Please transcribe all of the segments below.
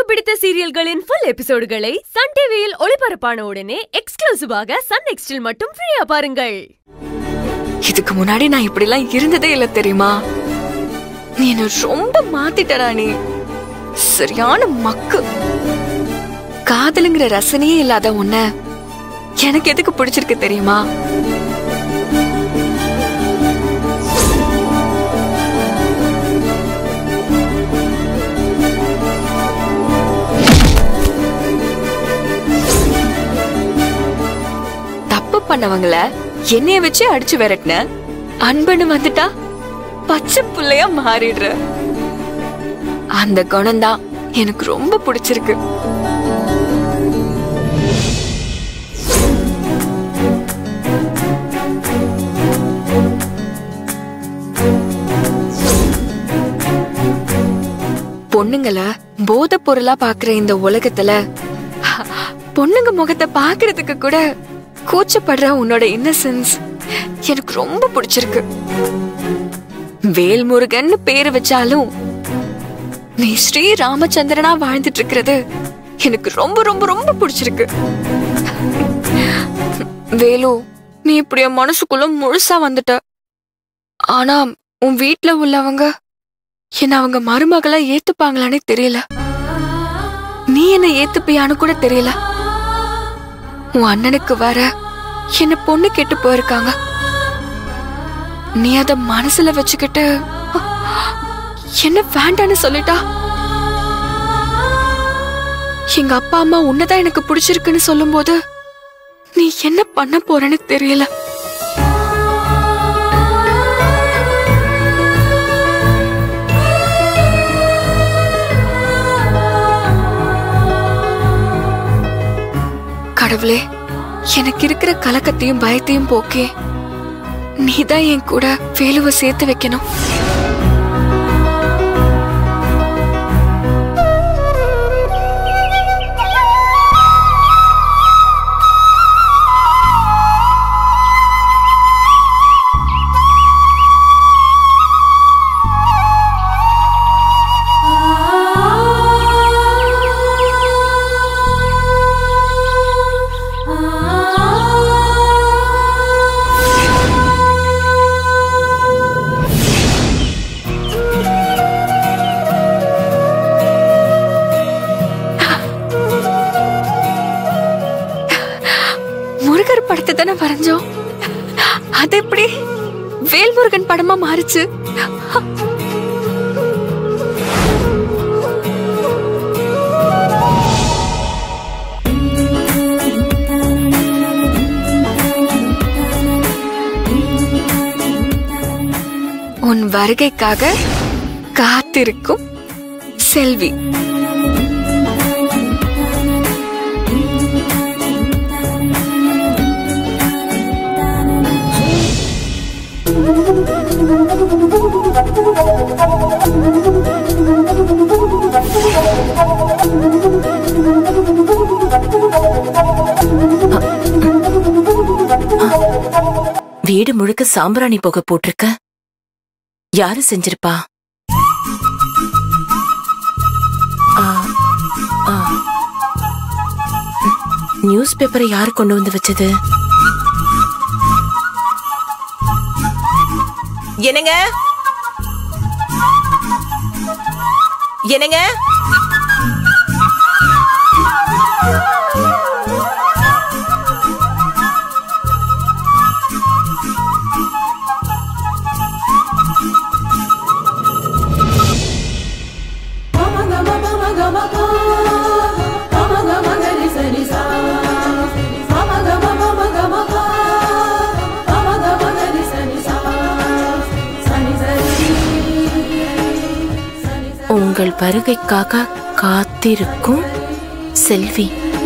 பிடித்த சீரியல்களின் full எபிசோடுகளை Sun டிவியில் ஒளிபரப்பான உடனே எக்ஸ்க்ளூசிவாக சன் நெக்ஸ்டில் மட்டும் ஃப்ரீயா பாருங்கள் இதுக்கு முன்னாடி நான் இப்படிலாம் இருந்ததே இல்ல தெரியுமா நீ என்ன ரொம்ப மாத்திட்டடா நீ சரியான மக்கு காதலுங்கிற ரசனையே இல்லாத உன்ன எனக்கு எதுக்கு பிடிச்சிருக்கு தெரியுமா தப்பு பண்ணவங்கள என்னைய வச்சு அடிச்சு விரட்டின அன்புன்னு வந்துட்டா பச்சை புள்ளையா மாறிடுற அந்த குணம்தான் எனக்கு ரொம்ப பிடிச்சிருக்கு பொண்ணுங்கள போதை பொருளா பாக்குற இந்த உலகத்துல பொண்ணுங்க முகத்தை பாக்குறதுக்கு கூட கூச்சப்படுற உன்னோட இன்னசென்ஸ் எனக்கு ரொம்ப பிடிச்சிருக்கு வேல்முருகன் பேரு வச்சாலும் நீ ஸ்ரீ ராமச்சந்திரனா வாழ்ந்துட்டு இருக்கிறது எனக்கு ரொம்ப ரொம்ப ரொம்ப பிடிச்சிருக்கு வேலு நீ இப்படி என் மனசுக்குள்ள முழுசா வந்துட்ட ஆனா உன் வீட்ல உள்ளவங்க என்ன அவங்க மருமகளா ஏத்துப்பாங்களான்னு தெரியல நீ என்ன ஏத்துப்பியான்னு கூட தெரியல உன் அண்ணனுக்கு வர என்ன பொண்ணு கேட்டு போயிருக்காங்க நீ அத மனசுல வச்சுக்கிட்டு என்ன வேண்டான்னு சொல்லிட்டா எங்க அப்பா அம்மா உன்னதான் எனக்கு பிடிச்சிருக்குன்னு சொல்லும்போது நீ என்ன பண்ண போறன்னு தெரியல கடவுளே எனக்கு இருக்கிற கலக்கத்தையும் பயத்தையும் போக்கே நீதான் என் கூட வேலுவை சேர்த்து வைக்கணும் முருகர் படத்தை தானே வரைஞ்சோம் அது எப்படி வேல்முருகன் படமா மாறுச்சு உன் வருகைக்காக காத்திருக்கும் செல்வி வீடு முழுக்க சாம்பிராணி புகை போட்டிருக்க யாரு செஞ்சிருப்பா ஆ, ஆ. நியூஸ் பேப்பரை யாரு கொண்டு வந்து வச்சது என்னங்க என்னங்க உங்கள் வருகைக்காக காத்திருக்கும் செல்வி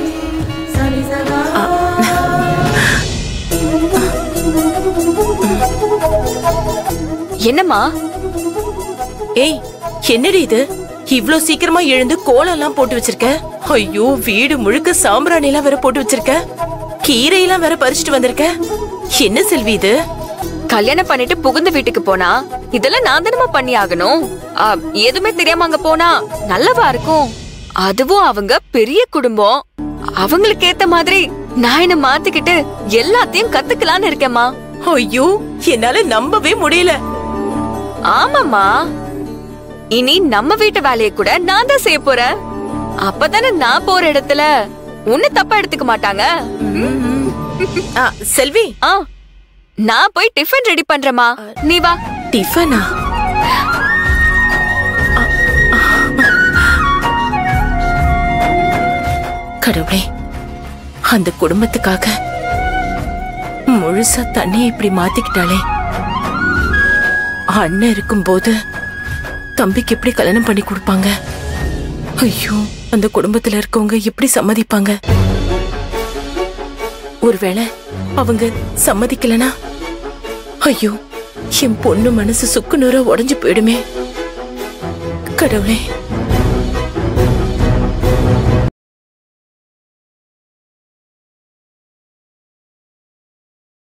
என்னம்மா ஏய் என்னடி இது இவ்ளோ சீக்கிரமா எழுந்து கோலம் எல்லாம் போட்டு வச்சிருக்க ஐயோ வீடு முழுக்க சாம்பிராணி எல்லாம் வேற போட்டு வச்சிருக்க கீரையெல்லாம் வேற பறிச்சுட்டு வந்திருக்க என்ன செல்வி இது கல்யாணம் பண்ணிட்டு புகுந்த வீட்டுக்கு போனா இதெல்லாம் நான் தானமா பண்ணி ஆகணும் ஆ, எதுவுமே தெரியாம அங்க போனா நல்லவா இருக்கும் அதுவும் அவங்க பெரிய குடும்பம் அவங்களுக்கு ஏத்த மாதிரி நான் என்ன மாத்திக்கிட்டு எல்லாத்தையும் கத்துக்கலான்னு இருக்கேம்மா ஐயோ என்னால நம்பவே முடியல ஆமாம்மா இனி நம்ம வீட்டு வேலையை கூட நான் தான் செய்ய போறேன் அப்பதானே நான் போற இடத்துல உன்னை தப்பா எடுத்துக்க மாட்டாங்க ஆ, செல்வி ஆ நான் போய் டிஃபன் ரெடி பண்றேம்மா நீ வா டிஃபனா கடவுளே அந்த குடும்பத்துக்காக முழுசா தண்ணியை இப்படி மாத்திக்கிட்டாளே அண்ணன் இருக்கும்போது தம்பிக்கு எப்படி கல்யாணம் பண்ணி கொடுப்பாங்க ஐயோ அந்த குடும்பத்துல இருக்கவங்க எப்படி சம்மதிப்பாங்க ஒருவேளை அவங்க சம்மதிக்கலனா ஐயோ என் பொண்ணு மனசு சுக்கு நூறா உடைஞ்சு போயிடுமே கடவுளே